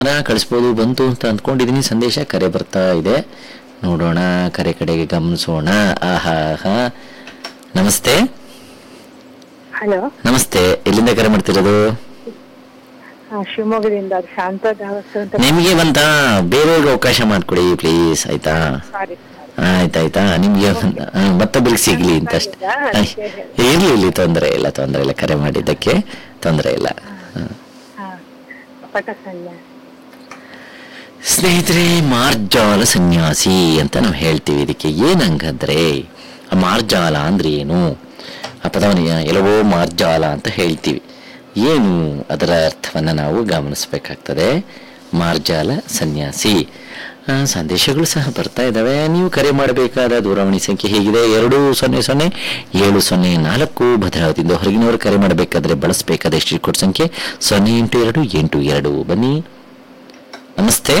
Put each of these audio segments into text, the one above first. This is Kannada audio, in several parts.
ಕಳಿಸ್ಬೋದು ಬಂತು ಅಂತ ಅಂದ್ಕೊಂಡಿದ್ದೀನಿ ಸಂದೇಶ ಕರೆ ಬರ್ತಾ ಇದೆ ನೋಡೋಣ ಕರೆ ಕಡೆಗೆ ಗಮನಿಸೋಣ ಆಹಾ ಹಾ ನಮಸ್ತೆ ಹಲೋ ನಮಸ್ತೆ ಎಲ್ಲಿಂದ ಕರೆ ಮಾಡ್ತಿರೋದು ಶಿವಮೊಗ್ಗದಿಂದ ಶಾಂತ ದಾವಸ್ ಅಂತ ನಿಮಗೆ ಬಂತ ಬೇರೆಯವ್ರಿಗೆ ಅವಕಾಶ ಮಾಡ್ಕೊಡಿ ಪ್ಲೀಸ್ ಆಯ್ತಾ ಸಾರಿ ಆಯ್ತಾಯ್ತಾ ನಿಮ್ಗೆ ಒಂದ್- ಆ, ಮತ್ತೊಬ್ಬರಿಗೆ ಸಿಗ್ಲಿ ಅಂತ ಅಷ್ಟೇ ಆಯ್, ಇರ್ಲಿ ಇರ್ಲಿ ತೊಂದರೆ ಇಲ್ಲ ತೊಂದರೆ ಇಲ್ಲ ಕರೆ ಮಾಡಿದ್ದಕ್ಕೆ ತೊಂದರೆ ಇಲ್ಲ ಹ. ಹಾ ಪಟ ಸನ್ಯಾಸ ಸ್ನೇಹಿತರೆ ಮಾರ್ಜಾಲ ಸನ್ಯಾಸಿ ಅಂತ ನಾವು ಹೇಳ್ತೀವಿ ಇದಕ್ಕೆ ಏನಂಗಂದ್ರೆ ಆ ಮಾರ್ಜಾಲ ಅಂದ್ರೆ ಏನು ಆ ಪದವನ್ನು ಯಾ- ಎಲ್ಲವೋ ಮಾರ್ಜಾಲ ಅಂತ ಹೇಳ್ತೀವಿ ಏನು ಅದರ ಅರ್ಥವನ್ನು ನಾವು ಗಮನಿಸಬೇಕಾಗ್ತದೆ ಮಾರ್ಜಾಲ ಸನ್ಯಾಸಿ ಆ, ಸಂದೇಶಗಳು ಸಹ ಬರ್ತಾ ಇದ್ದಾವೆ ನೀವು ಕರೆ ಮಾಡಬೇಕಾದ ದೂರವಾಣಿ ಸಂಖ್ಯೆ ಹೇಗಿದೆ ಎರಡು ಸೊನ್ನೆ ಸೊನ್ನೆ ಏಳು ಸೊನ್ನೆ ನಾಲ್ಕು ಭದ್ರಾವತಿಯಿಂದ ಹೊರಗಿನವರು ಕರೆ ಮಾಡಬೇಕಾದ್ರೆ ಬಳಸಬೇಕಾದ ಎಷ್ಟು ಕೋಡ್ ಸಂಖ್ಯೆ ಸೊನ್ನೆ ಎಂಟು ಎರಡು ಎಂಟು ಎರಡು ಬನ್ನಿ ನಮಸ್ತೆ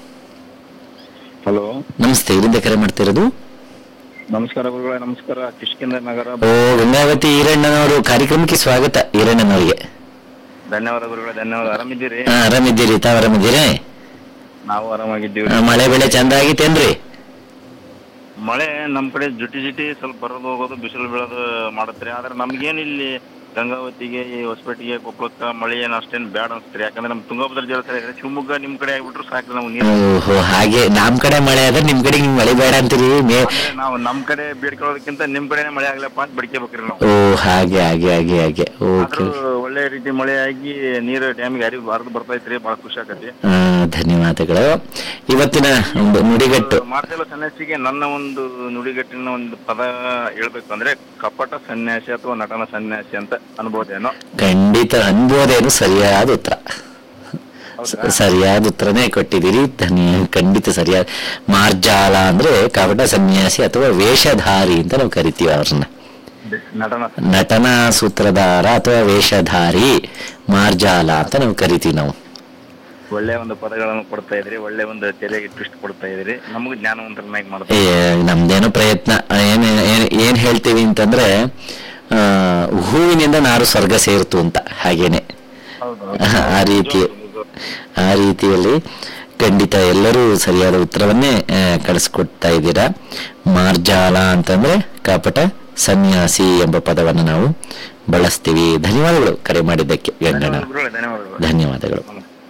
ಹಲೋ ನಮಸ್ತೆ ಇಲ್ಲಿಂದ ಕರೆ ಮಾಡ್ತಿರೋದು ನಮಸ್ಕಾರ ಗುರುಗಳೇ ನಮಸ್ಕಾರ ಕಿಷ್ಕಿಂದ ನಗರ ಓ ಗಂಗಾವತಿ ಈರಣ್ಣನವರು ಕಾರ್ಯಕ್ರಮಕ್ಕೆ ಸ್ವಾಗತ ಈರಣ್ಣನವರಿಗೆ ಧನ್ಯವಾದ ಗುರುಗಳೇ ಧನ್ಯವಾದ ಆರಾಮಿದ್ದೀರಿ ಹಾ ಆರಾಮಿದ್ದೀರಿ ತಾವ್ ಆರಾಮಿದ್ದೀರಿ ನಾವು ಆರಾಮಾಗಿದ್ದೀವಿ ಆ, ಮಳೆ ಬೆಳೆ ಚಂದ ಆಗಿತ್ತೇನ್ರಿ ಮಳೆ ನಮ್ ಕಡೆ ಜುಟಿ ಜುಟಿ ಸ್ವಲ್ಪ ಬರೋದು ಹೋಗೋದು ಬಿಸಿಲು ಬೀಳೋದು ಮಾಡತ್ರಿ ಆದ್ರೆ ನಮ್ಗೇನ್ ಇಲ್ಲಿ ಗಂಗಾವತಿಗೆ ಈ ಹೊಸಪೇಟೆಗೆ ಕೊಪ್ಪಳಕ್ಕ ಮಳೆ ಏನು ಅಷ್ಟೇನ್ ಬ್ಯಾಡ ಅನ್ಸ್ತ್ರಿ ಯಾಕಂದ್ರೆ ನಮ್ ತುಂಗಭದ್ರಾ ಜಲಾಶಯ ಇದೆ ಶಿವಮೊಗ್ಗ ನಿಮ್ ಕಡೆ ಆಗ್ಬಿಟ್ರು ಸಾಕು ನಮ್ಗೆ ನೀರು ಓಹೋ ಹಾಗೆ ನಮ್ ಕಡೆ ಮಳೆ ಆದ್ರೆ ನಿಮ್ ಕಡೆ ನಿಮ್ ಮಳೆ ಬೇಡ ಅಂತೀರಿ ಮೇ ಅಂದ್ರೆ ನಾವು ನಮ್ ಕಡೆ ಬೇಡ್ಕೊಳ್ಳೋದಕ್ಕಿಂತ ನಿಮ್ ಕಡೆನೆ ಮಳೆ ಆಗ್ಲಪ್ಪ ಅಂತ ಬೇಡ್ಕೋಬೇಕ್ರಿ ನಾವು ಓ ಹಾಗೆ ಹಾಗೆ ಹಾಗೆ ಹಾಗೆ ಓಕೆ ಆದ್ರೂ ಒಳ್ಳೆ ರೀತಿ ಮಳೆ ಆಗಿ ನೀರು ಡ್ಯಾಮಿಗೆ ಹರಿದು ಹರಿದು ಬರ್ತಾ ಇತ್ರಿ ಬಹಳ ಖುಷಿ ಆಗತ್ತೆ ಧನ್ಯವಾದಗಳು ಇವತ್ತಿನ ಒಂದು ನುಡಿಗಟ್ಟು ಮಾರ್ಜಲ ಸನ್ಯಾಸಿಗೆ ನನ್ನ ಒಂದು ನುಡಿಗಟ್ಟಿನ ಒಂದು ಪದ ಹೇಳ್ಬೇಕಂದ್ರೆ ಕಪಟ ಸನ್ಯಾಸಿ ಅಥವಾ ನಟನ ಸನ್ಯಾಸಿ ಅಂತ ಅನ್ಬೋದೇನೋ ಖಂಡಿತ ಅನ್ಬೋದೇನು ಸರಿಯಾದ ಉತ್ತರ ಹೌದಾ? ಸರಿಯಾದ ಉತ್ತರನೇ ಕೊಟ್ಟಿದ್ದೀರಿ ಧನ್ಯ ಖಂಡಿತ ಸರಿಯಾದ ಮಾರ್ಜಾಲ ಅಂದ್ರೆ ಕಪಟ ಸನ್ಯಾಸಿ ಅಥವಾ ವೇಷಧಾರಿ ಅಂತ ನಾವು ಕರಿತೀವಿ ಅವ್ರನ್ನ ನಟನ ನಟನ ಸೂತ್ರಧಾರ ಅಥವಾ ವೇಷಧಾರಿ ಮಾರ್ಜಾಲ ಅಂತ ನಾವು ಕರಿತೀವಿ ನಾವು ಒಳ್ಳೆ ಒಂದು ಪದಗಳನ್ನು ಕೊಡ್ತಾ ಇದ್ರಿ ಒಳ್ಳೆ ಒಂದು ತೆರೆಗೆ ಟ್ವಿಸ್ಟ್ ಕೊಡ್ತಾ ಇದ್ರಿ ನಮಗೂ ಜ್ಞಾನವಂತರನ್ನಾಗಿ ಮಾಡ್ತಾ ಏ, ನಮ್ದೇನೋ ಪ್ರಯತ್ನ ಏನ್ ಏನ್- ಏನ್ ಹೇಳ್ತೀವಿ ಅಂತಂದ್ರೆ ಆ, ಹೂವಿನಿಂದ ನಾರು ಸ್ವರ್ಗ ಸೇರ್ತು ಅಂತ ಹಾಗೇನೆ ಆ ರೀತಿ ಆ ರೀತಿಯಲ್ಲಿ ಖಂಡಿತ ಎಲ್ಲರೂ ಸರಿಯಾದ ಉತ್ತರವನ್ನೇ ಆ, ಕಳಿಸ್ಕೊಡ್ತಾ ಇದ್ದೀರಾ ಮಾರ್ಜಾಲ ಅಂತಂದ್ರೆ ಕಪಟ ಸನ್ಯಾಸಿ ಎಂಬ ಪದವನ್ನು ನಾವು ಬಳಸ್ತೀವಿ ಧನ್ಯವಾದಗಳು ಕರೆ ಮಾಡಿದ್ದಕ್ಕೆ ಗಂಗಣ್ಣ ಗುರುಗಳೇ, ಧನ್ಯವಾದಗಳು ಧನ್ಯವಾದಗಳು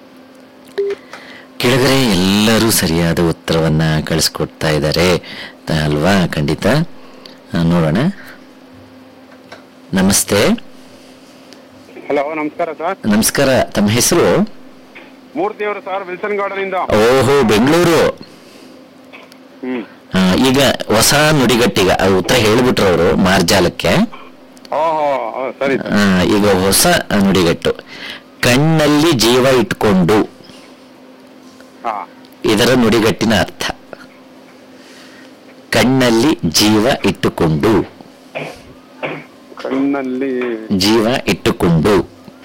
ಕೆಳಗರೆ ಎಲ್ಲರೂ ಸರಿಯಾದ ಉತ್ತರವನ್ನ ಕಳಿಸ್ಕೊಡ್ತಾ ಇದ್ದಾರೆ ತ- ಅಲ್ವಾ ಖಂಡಿತ ಆ, ನೋಡೋಣ ನಮಸ್ತೆ ಹಲೋ ನಮಸ್ಕಾರ ಸರ್ ನಮಸ್ಕಾರ ತಮ್ಮ ಹೆಸರು ಮೂರ್ತಿಯವರು ಸರ್ ವಿಲ್ಸನ್ ಗಾರ್ಡನ್ ಇಂದ ಓಹೋ ಬೆಂಗಳೂರು ಹ್ಮ್ ಆ, ಈಗ ಹೊಸ ನುಡಿಗಟ್ಟಿಗ ಆ ಉತ್ತರ ಹೇಳಿಬಿಟ್ರು ಅವರು ಮಾರ್ಜಾಲಕ್ಕೆ ಓಹೋ ಓ, ಸರಿ ಸರ್ ಆ, ಈಗ ಹೊಸ ನುಡಿಗಟ್ಟು ಕಣ್ಣಲ್ಲಿ ಜೀವ ಇಟ್ಕೊಂಡು ಹಾ ಇದರ ನುಡಿಗಟ್ಟಿನ ಅರ್ಥ ಕಣ್ಣಲ್ಲಿ ಜೀವ ಇಟ್ಟುಕೊಂಡು ಕಣ್ಣಲ್ಲಿ ಜೀವ ಇಟ್ಟುಕೊಂಡು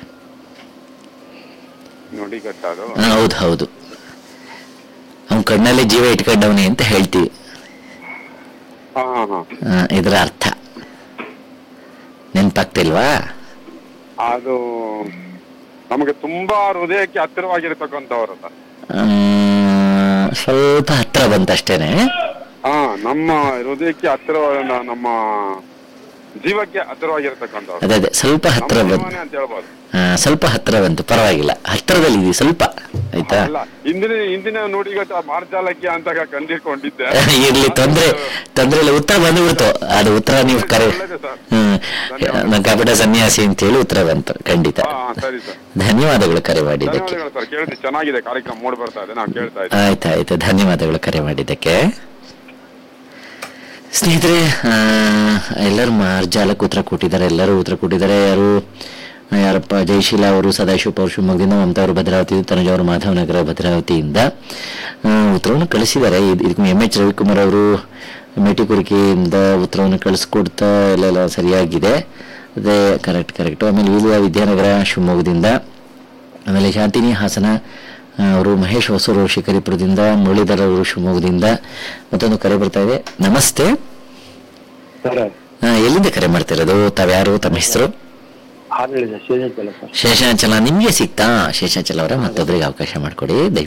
ನೋಡಿ ಅದು ಆ, ಹೌದು ಹೌದು ಅವ್ನು ಕಣ್ಣಲ್ಲಿ ಜೀವ ಇಟ್ಕೊಂಡವನೇ ಅಂತ ಹೇಳ್ತೀವಿ ಹಾ ಹಾ ಹಾ ಆ, ಇದರ ಅರ್ಥ ನೆನ್ಪಾಗ್ತಿಲ್ವಾ ಅದು ನಮಗೆ ತುಂಬಾ ಹೃದಯಕ್ಕೆ ಹತ್ತಿರವಾಗಿರ್ತಕ್ಕಂಥವ್ರು ಸರ್ ಆ, ಸ್ವಲ್ಪ ಹತ್ರ ಬಂತಷ್ಟೇನೆ ಹಾ ನಮ್ಮ ಹೃದಯಕ್ಕೆ ಹತ್ತಿರವಾದ ನಮ್ಮ ಜೀವಕ್ಕೆ ಹತ್ತಿರವಾಗಿರ್ತಕ್ಕಂಥವ್ರು ಅದೇ ಅದೇ ಸ್ವಲ್ಪ ಹತ್ರ ನಮ್ಮ ಬಂತು ಜೀವನೇ ಅಂತ ಹೇಳ್ಬೋದು ಆ, ಸ್ವಲ್ಪ ಹತ್ರ ಬಂತು ಪರವಾಗಿಲ್ಲ ಹತ್ರದಲ್ಲಿ ಇದೆ ಸ್ವಲ್ಪ ಆಯ್ತಾ ಅಲ್ಲ ಇಂದಿನ ಇಂದಿನ ನುಡಿಗಟ್ಟ ಮಾರ್ಜಾಲಕ್ಕೆ ಅಂತ ಕಂಡಿಕೊಂಡಿದ್ದೆ ಇರ್ಲಿ ತೊಂದ್ರೆ ತೊಂದ್ರೆ ಇಲ್ಲ ಉತ್ತರ ಬಂದ್ಬಿಡ್ತು ಅದು ಉತ್ತರ ನೀವು ಕರೆ ಒಳ್ಳೆದೆ ಸರ್ ಹ್ಮ್ ಧನ್ಯವಾದ. ನಾನು ಕಪಟ ಸನ್ಯಾಸಿ ಅಂತ ಹೇಳಿ ಉತ್ತರ ಬಂತು ಖಂಡಿತ ಹಾ ಸರಿ ಸರ್ ಧನ್ಯವಾದಗಳು ಕರೆ ಮಾಡಿದ್ದಕ್ಕೆ ಧನ್ಯವಾದಗಳು ಸರ್ ಕೇಳ್ತೀವಿ ಚೆನ್ನಾಗಿದೆ ಕಾರ್ಯಕ್ರಮ ಮೂಡ್ ಬರ್ತಾ ಇದೆ ನಾವು ಕೇಳ್ತಾ ಇದ್ದೀವಿ ಆಯ್ತು ಆಯ್ತು ಧನ್ಯವಾದಗಳು ಕರೆ ಮಾಡಿದ್ದಕ್ಕೆ ಸ್ನೇಹಿತರೆ ಆ, ಎಲ್ಲರೂ ಮಾರ್ಜಾಲಕ್ಕೆ ಉತ್ತರ ಕೊಟ್ಟಿದ್ದಾರೆ ಎಲ್ಲರೂ ಉತ್ತರ ಕೊಟ್ಟಿದ್ದಾರೆ ಯಾರು ಆ, ಯಾರಪ್ಪ ಜಯಶೀಲ ಅವರು ಸದಾಶಿವ ಪೌರ್ ಶಿವಮೊಗ್ಗದಿಂದ ಮಮತಾ ಅವರು ಭದ್ರಾವತಿ ತನುಜ ಅವರು ಮಾಧವನಗರ ಭದ್ರಾವತಿಯಿಂದ ಆ, ಉತ್ತರವನ್ನು ಕಳಿಸಿದ್ದಾರೆ ಇದ್- ಇದಕ್ಕೆ ಎಂ ಎಚ್ ರವಿಕುಮಾರ್ ಅವರು ಮೇಟಿಕುರಿಕೆಯಿಂದ ಉತ್ತರವನ್ನು ಕಳಿಸ್ಕೊಡ್ತಾ ಎಲ್ಲ ಸರಿಯಾಗಿದೆ ಅದೇ ಕರೆಕ್ಟ್ ಕರೆಕ್ಟ್ ಆಮೇಲೆ ವಿಲುವ ವಿದ್ಯಾನಗರ ಶಿವಮೊಗ್ಗದಿಂದ ಆಮೇಲೆ ಶಾಂತಿನಿ ಹಾಸನ ಆ, ಅವರು ಮಹೇಶ್ ಹೊಸೂರು ಶಿಕಾರಿಪುರದಿಂದ ಮುರಳೀಧರ್ ಅವರು ಶಿವಮೊಗ್ಗದಿಂದ ಮತ್ತೊಂದು ಕರೆ ಬರ್ತಾ ಇದೆ ನಮಸ್ತೆ ಸರ್ ಆ, ಎಲ್ಲಿಂದ ಕರೆ ಮಾಡ್ತಿರೋದು ತಾವ್ಯಾರು ತಮ್ಮ ಹೆಸರು ಹಾಲು ಹೇಳಿದೆ ಶೇಷಾಚಲ ಸರ್ ಶೇಷಾಚಲ ನಿಮ್ಗೆ ಸಿಕ್ತಾ ಶೇಷಾಚಲ ಅವರ ಮತ್ತೊಬ್ಬರಿಗೆ ಅವಕಾಶ ಮಾಡಿಕೊಡಿ